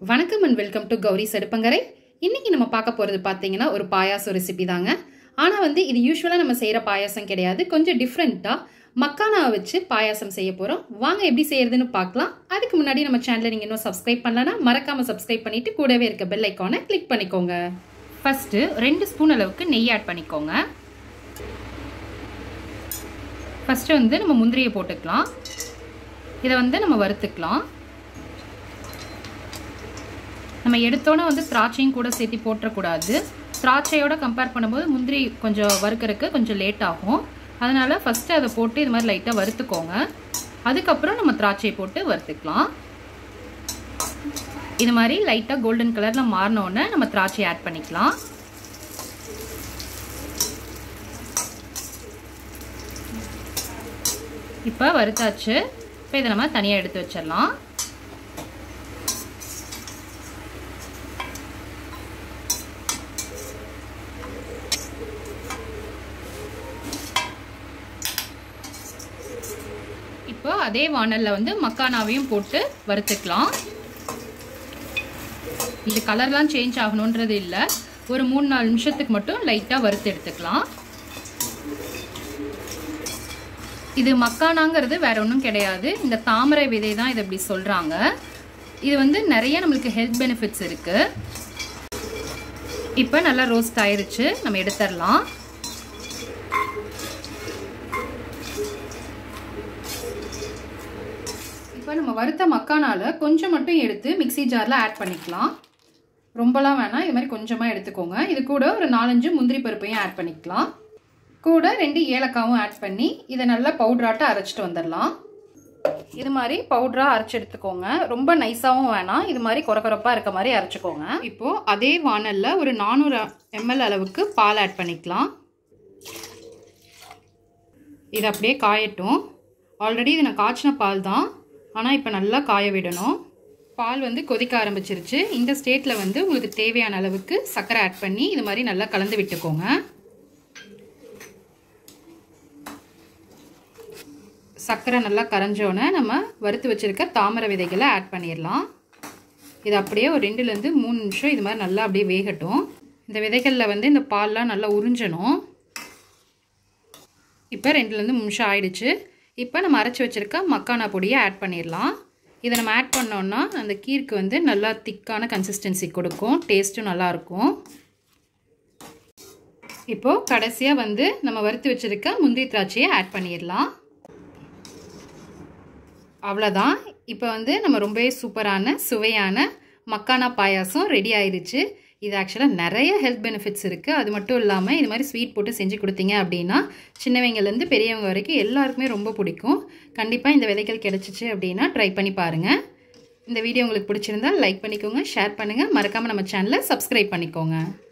வணக்கம் and welcome to Gowri செடுப்பங்கரை இன்னைக்கு நம்ம பார்க்க போகிறது பார்த்தீங்கன்னா ஒரு பாயாசம் ரெசிபி தாங்க ஆனால் வந்து இது யூஸ்வலாக நம்ம செய்கிற பாயாசம் கிடையாது கொஞ்சம் டிஃப்ரெண்ட்டாக மக்கானாவை வச்சு பாயாசம் செய்ய போகிறோம் வாங்க எப்படி செய்யறதுன்னு பார்க்கலாம் அதுக்கு முன்னாடி நம்ம சேனலை நீங்கள் இன்னும் சப்ஸ்கிரைப் பண்ணலன்னா மறக்காமல் சப்ஸ்கிரைப் பண்ணிட்டு கூடவே இருக்க பெல் ஐக்கானை கிளிக் பண்ணிக்கோங்க ஃபஸ்ட்டு ரெண்டு ஸ்பூன் அளவுக்கு நெய் ஆட் பண்ணிக்கோங்க ஃபஸ்ட்டு வந்து நம்ம முந்திரியை போட்டுக்கலாம் இதை வந்து நம்ம வறுத்துக்கலாம் நம்ம எடுத்தோன்னே வந்து திராட்சையும் கூட சேர்த்து போட்டுறக்கூடாது திராட்சையோட கம்பேர் பண்ணும்போது முந்திரி கொஞ்சம் வறுக்கிறதுக்கு கொஞ்சம் லேட் ஆகும் அதனால் ஃபஸ்ட்டு அதை போட்டு இது மாதிரி லைட்டாக வறுத்துக்கோங்க அதுக்கப்புறம் நம்ம திராட்சையை போட்டு வறுத்துக்கலாம் இது மாதிரி லைட்டாக கோல்டன் கலரில் மாறினோடனே நம்ம திராட்சையை ஆட் பண்ணிக்கலாம் இப்போ வறுத்தாச்சு இப்போ இதை நம்ம தனியாக எடுத்து வச்சிடலாம் இப்போ அதே வானலில் வந்து மக்கானாவையும் போட்டு வறுத்துக்கலாம் இது கலர்லாம் சேஞ்ச் ஆகணுன்றது இல்லை ஒரு மூணு நாலு நிமிஷத்துக்கு மட்டும் லைட்டாக வறுத்து எடுத்துக்கலாம் இது மக்கானாங்கிறது வேற ஒன்றும் கிடையாது இந்த தாமரை விதை தான் இதை இப்படி சொல்கிறாங்க இது வந்து நிறைய நம்மளுக்கு ஹெல்த் பெனிஃபிட்ஸ் இருக்குது இப்போ நல்லா ரோஸ்ட் ஆயிருச்சு நம்ம எடுத்துடலாம் இப்போ நம்ம வறுத்த மக்கானால கொஞ்சம் மட்டும் எடுத்து மிக்சி ஜாரில் ஆட் பண்ணிக்கலாம் ரொம்பலாம் வேணாம் இது மாதிரி கொஞ்சமாக எடுத்துக்கோங்க இது கூட ஒரு நாலஞ்சு முந்திரி பருப்பையும் ஆட் பண்ணிக்கலாம் கூட ரெண்டு ஏலக்காவும் ஆட் பண்ணி இதை நல்லா பவுட்ராட்ட அரைச்சிட்டு வந்துடலாம் இது மாதிரி பவுட்ராக அரைச்சி எடுத்துக்கோங்க ரொம்ப நைஸாகவும் வேணாம் இது மாதிரி குறக்குறப்பாக இருக்க மாதிரி அரைச்சிக்கோங்க இப்போது அதே வானலில் ஒரு நானூறு எம்எல் அளவுக்கு பால் ஆட் பண்ணிக்கலாம் இது அப்படியே காயட்டும் ஆல்ரெடி இது நான் காய்ச்சின பால் தான் ஆனால் இப்போ நல்லா காய விடணும் பால் வந்து கொதிக்க ஆரம்பிச்சிருச்சு இந்த ஸ்டேட்டில் வந்து உங்களுக்கு தேவையான அளவுக்கு சர்க்கரை ஆட் பண்ணி இது மாதிரி நல்லா கலந்து விட்டுக்கோங்க சர்க்கரை நல்லா கரைஞ்சோன்னே நம்ம வறுத்து வச்சுருக்க தாமரை விதைகளை ஆட் பண்ணிடலாம் இது அப்படியே ஒரு ரெண்டுலேருந்து மூணு நிமிஷம் இது மாதிரி நல்லா அப்படியே வேகட்டும் இந்த விதைகளில் வந்து இந்த பால்லாம் நல்லா உறிஞ்சணும் இப்போ ரெண்டுலேருந்து மூணு நிமிஷம் ஆயிடுச்சு இப்போ நம்ம அரைச்சி வச்சுருக்க மக்கானா பொடியை ஆட் பண்ணிடலாம் இதை நம்ம ஆட் பண்ணோன்னா அந்த கீருக்கு வந்து நல்லா திக்கான கன்சிஸ்டன்சி கொடுக்கும் டேஸ்ட்டும் நல்லாயிருக்கும் இப்போது கடைசியாக வந்து நம்ம வறுத்து வச்சுருக்க முந்திரி திராட்சையை ஆட் பண்ணிடலாம் அவ்வளோதான் இப்போ வந்து நம்ம ரொம்பவே சூப்பரான சுவையான மக்கானா பாயாசம் ரெடி ஆயிடுச்சு இது ஆக்சுவலாக நிறைய ஹெல்த் பெனிஃபிட்ஸ் இருக்குது அது மட்டும் இல்லாமல் இது மாதிரி ஸ்வீட் போட்டு செஞ்சு கொடுத்தீங்க அப்படின்னா சின்னவங்கலேருந்து பெரியவங்க வரைக்கும் எல்லாருக்குமே ரொம்ப பிடிக்கும் கண்டிப்பாக இந்த விதைகள் கிடச்சிச்சு அப்படின்னா ட்ரை பண்ணி பாருங்கள் இந்த வீடியோ உங்களுக்கு பிடிச்சிருந்தா லைக் பண்ணிக்கோங்க ஷேர் பண்ணுங்கள் மறக்காமல் நம்ம சேனலை சப்ஸ்கிரைப் பண்ணிக்கோங்க